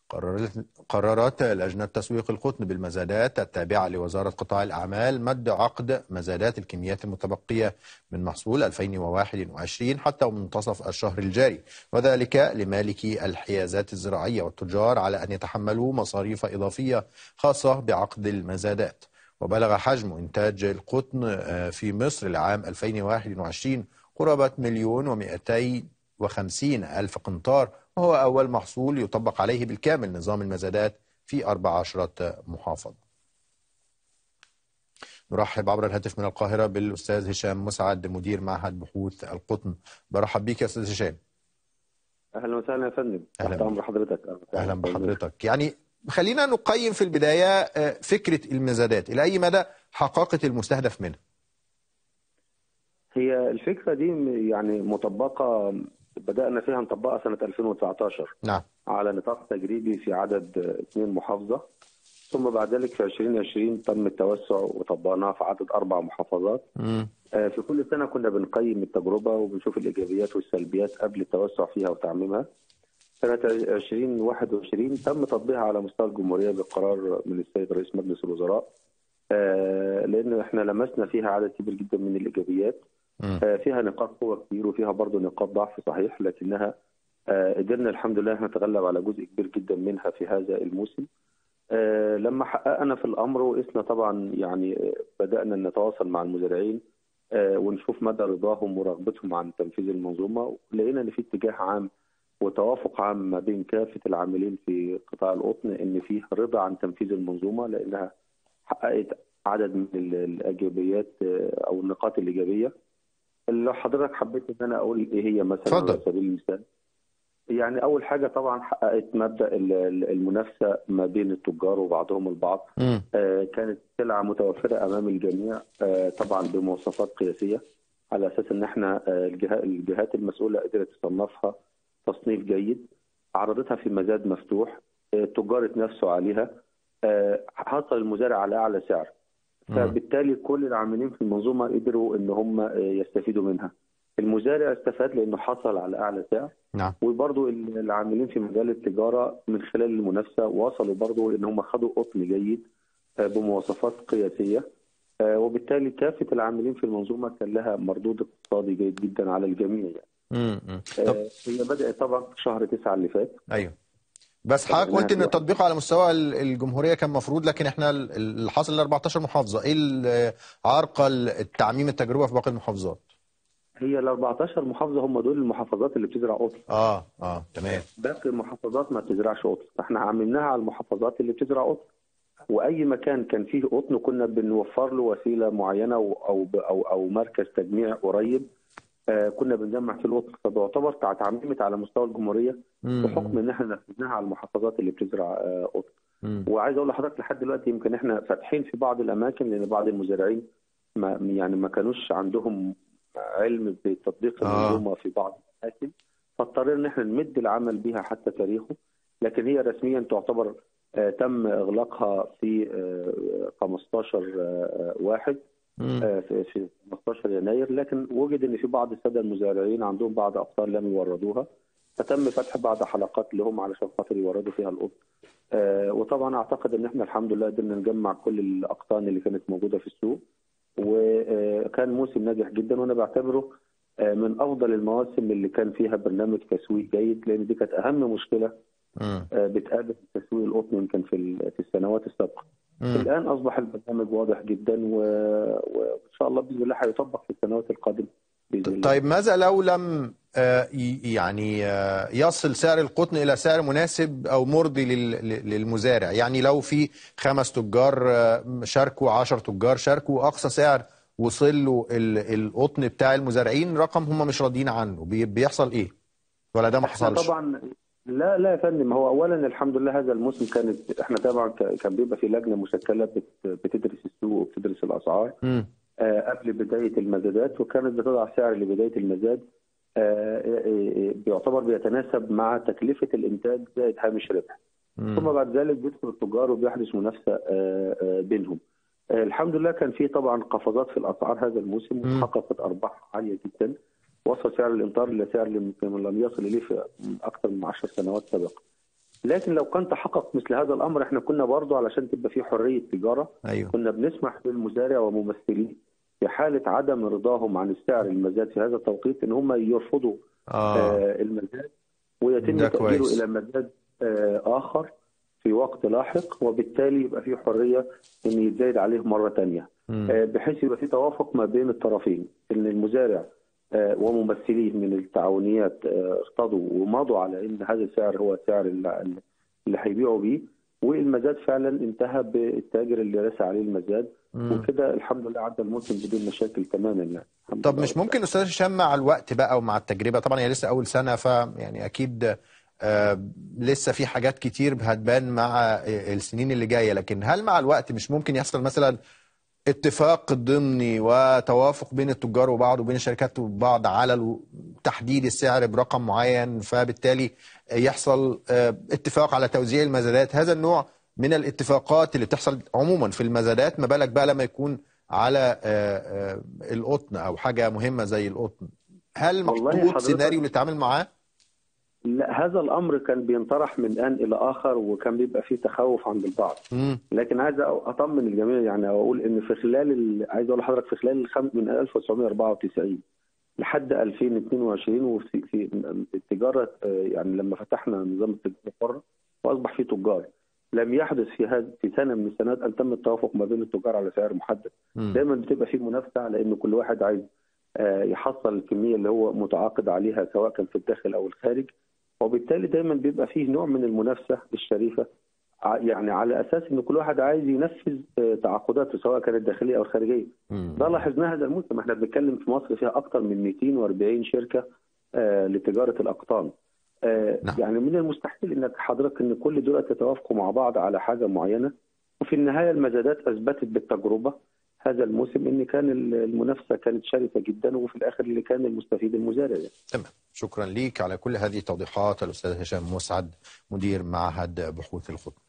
قررت قررت لجنة تسويق القطن بالمزادات التابعة لوزارة قطاع الأعمال مد عقد مزادات الكميات المتبقية من محصول 2021 حتى منتصف الشهر الجاري وذلك لمالكي الحيازات الزراعية والتجار على أن يتحملوا مصاريف إضافية خاصة بعقد المزادات وبلغ حجم إنتاج القطن في مصر العام 2021 قرابة مليون ومئتين وخمسين ألف قنطار وهو أول محصول يطبق عليه بالكامل نظام المزادات في أربع عشرة محافظة نرحب عبر الهاتف من القاهرة بالأستاذ هشام مسعد مدير معهد بحوث القطن برحب بيك يا أستاذ هشام اهلا وسهلا يا فندم أهلا تحت امر حضرتك أهلا بحضرتك يعني خلينا نقيم في البداية فكرة المزادات إلى أي مدى حققت المستهدف منها هي الفكره دي يعني مطبقه بدانا فيها نطبقها سنه 2019 نعم على نطاق تجريبي في عدد اثنين محافظه ثم بعد ذلك في 2020 تم التوسع وطبقناها في عدد اربع محافظات مم. آه، في كل سنه كنا بنقيم التجربه وبنشوف الايجابيات والسلبيات قبل التوسع فيها وتعميمها سنه 2021 تم تطبيقها على مستوى الجمهوريه بقرار من السيد رئيس مجلس الوزراء آه، لان احنا لمسنا فيها عدد كبير جدا من الايجابيات مم. آه، فيها نقاط قوه كتير وفيها برضه نقاط ضعف صحيح لكنها آه، قدرنا الحمد لله نتغلب على جزء كبير جدا منها في هذا الموسم آه، لما حققنا في الامر وقسنا طبعا يعني آه، بدانا نتواصل مع المزارعين آه، ونشوف مدى رضاهم ورغبتهم عن تنفيذ المنظومه لقينا ان في اتجاه عام وتوافق عام ما بين كافه العاملين في قطاع القطن ان فيه رضا عن تنفيذ المنظومه لانها حققت عدد من ال- الايجابيات آه، او النقاط الايجابيه لو حضرتك حبيت ان انا اقول ايه هي مثلا اتفضل. على سبيل المثال يعني اول حاجه طبعا حققت مبدا ال- ال- المنافسه ما بين التجار وبعضهم البعض مم. آه، كانت سلعه متوفره امام الجميع آه، طبعا بمواصفات قياسيه على اساس ان احنا آه، الجهات الجهات المسؤوله قدرت تصنفها تصنيف جيد عرضتها في مزاد مفتوح آه، التجار اتنافسوا عليها آه، حصل المزارع على اعلى سعر مم. فبالتالي كل العاملين في المنظومه قدروا ان هم آه، يستفيدوا منها المزارع استفاد لانه حصل على اعلى سعر نعم وبرضو العاملين في مجال التجارة من خلال المنافسة وصلوا برضو إن هم خدوا قطن جيد آه، بمواصفات قياسية آه، وبالتالي كافة العاملين في المنظومة كان لها مردود اقتصادي جيد جدا على الجميع يعني. مم. مم. طب آه، هي بدأت طبعا في شهر تسعة اللي فات ايوه بس طب حضرتك قلت ان إنها التطبيق على مستوى ال- الجمهوريه كان مفروض لكن احنا ال- اللي حاصل ال 14 محافظه ايه اللي عرقل التعميم التجربه في باقي المحافظات هي ال 14 محافظة هم دول المحافظات اللي بتزرع قطن اه اه تمام باقي المحافظات ما بتزرعش قطن فاحنا عملناها على المحافظات اللي بتزرع قطن واي مكان كان فيه قطن كنا بنوفر له وسيله معينه او او او, أو مركز تجميع قريب آه كنا بنجمع فيه القطن فبيعتبر اتعممت على مستوى الجمهوريه مم. بحكم ان احنا نفذناها على المحافظات اللي بتزرع آه قطن مم. وعايز اقول لحضرتك لحد دلوقتي يمكن احنا فاتحين في بعض الاماكن لان بعض المزارعين ما يعني ما كانوش عندهم علم بتطبيق آه. المنظومه في بعض الاماكن فاضطرينا ان احنا نمد العمل بها حتى تاريخه لكن هي رسميا تعتبر آه، تم اغلاقها في آه، 15 آه، واحد مم. آه، في في 15 يناير لكن وجد ان في بعض الساده المزارعين عندهم بعض اقطار لم يوردوها فتم فتح بعض حلقات لهم علشان خاطر يوردوا فيها القطن آه، وطبعا اعتقد ان احنا الحمد لله قدرنا نجمع كل الاقطان اللي كانت موجوده في السوق وكان موسم ناجح جدا وانا بعتبره آه، من افضل المواسم اللي كان فيها برنامج تسويق جيد لان دي كانت اهم مشكله مم. آه، بتقابل تسويق القطن يمكن في ال- في السنوات السابقه. مم. الان اصبح البرنامج واضح جدا و- وان شاء الله باذن الله هيطبق في السنوات القادمه باذن الله. طيب ماذا لو لم آه، ي- يعني آه، يصل سعر القطن إلى سعر مناسب أو مرضي لل- لل- للمزارع يعني لو في خمس تجار آه، شاركوا عشر تجار شاركوا أقصى سعر وصل له ال- القطن بتاع المزارعين رقم هم مش راضيين عنه بي- بيحصل إيه ولا ده ما احنا حصلش طبعا لا لا يا فندم هو اولا الحمد لله هذا الموسم كانت احنا طبعا ك- كان بيبقى في لجنه مشكله بت- بتدرس السوق وبتدرس الاسعار مم. آه، قبل بدايه المزادات وكانت بتضع سعر لبدايه المزاد آه، آه، آه، بيعتبر بيتناسب مع تكلفه الانتاج زائد هامش ربح. ثم مم. بعد ذلك بيدخل التجار وبيحدث منافسه آه، آه، بينهم. آه، الحمد لله كان في طبعا قفزات في الاسعار هذا الموسم مم. وحققت ارباح عاليه جدا وصل سعر الامطار الى سعر لم لم يصل اليه في اكثر من 10 سنوات سابقه. لكن لو كان تحقق مثل هذا الامر احنا كنا برضه علشان تبقى في حريه تجاره ايوه كنا بنسمح للمزارع وممثليه في حاله عدم رضاهم عن السعر المزاد في هذا التوقيت ان هم يرفضوا اه آه المزاد ويتم ده تأجيله كويس. إلى مزاد آه آخر في وقت لاحق وبالتالي يبقى في حرية إن يتزايد عليه مرة تانية مم. آه بحيث يبقى في توافق ما بين الطرفين إن المزارع آه وممثليه من التعاونيات آه ارتضوا ومضوا على إن هذا السعر هو سعر اللي اللي هيبيعوا بيه والمزاد فعلا انتهى بالتاجر اللي رسى عليه المزاد مم. وكده الحمد لله عدى الموسم بدون مشاكل تماما يعني الحمد طب لله مش ممكن استاذ هشام مع الوقت بقى ومع التجربه طبعا هي لسه اول سنه ف يعني اكيد آه لسه في حاجات كتير هتبان مع آه، السنين اللي جايه لكن هل مع الوقت مش ممكن يحصل مثلا اتفاق ضمني وتوافق بين التجار وبعض وبين الشركات وبعض على ال- تحديد السعر برقم معين فبالتالي يحصل آه، اتفاق على توزيع المزادات هذا النوع من الاتفاقات اللي بتحصل عموما في المزادات ما بالك بقى لما يكون على آه، آه، القطن او حاجه مهمه زي القطن هل والله محطوط حضرتك- سيناريو نتعامل معاه؟ لا هذا الامر كان بينطرح من ان الى اخر وكان بيبقى فيه تخوف عند البعض مم. لكن عايز اطمن الجميع يعني اقول ان في خلال ال... عايز اقول لحضرتك في خلال الخم... من 1994 لحد 2022 وفي في التجاره آه، يعني لما فتحنا نظام التجاره الحره واصبح في تجار لم يحدث في هذا في سنه من السنوات ان تم التوافق ما بين التجار على سعر محدد مم. دايما بتبقى في منافسه على ان كل واحد عايز آه، يحصل الكميه اللي هو متعاقد عليها سواء كان في الداخل او الخارج وبالتالي دايما بيبقى فيه نوع من المنافسه الشريفه ع- يعني على اساس ان كل واحد عايز ينفذ آه، تعاقداته سواء كانت داخليه او خارجيه مم. ده لاحظناه هذا الموسم احنا بنتكلم في مصر فيها اكثر من 240 شركه آه، لتجاره الاقطان آه، نعم. يعني من المستحيل انك حضرتك ان كل دول يتوافقوا مع بعض على حاجه معينه وفي النهايه المزادات اثبتت بالتجربه هذا الموسم ان كان المنافسه كانت شرسه جدا وفي الاخر اللي كان المستفيد المزارع يعني. تمام شكرا ليك على كل هذه التوضيحات الاستاذ هشام مسعد مدير معهد بحوث الخطوط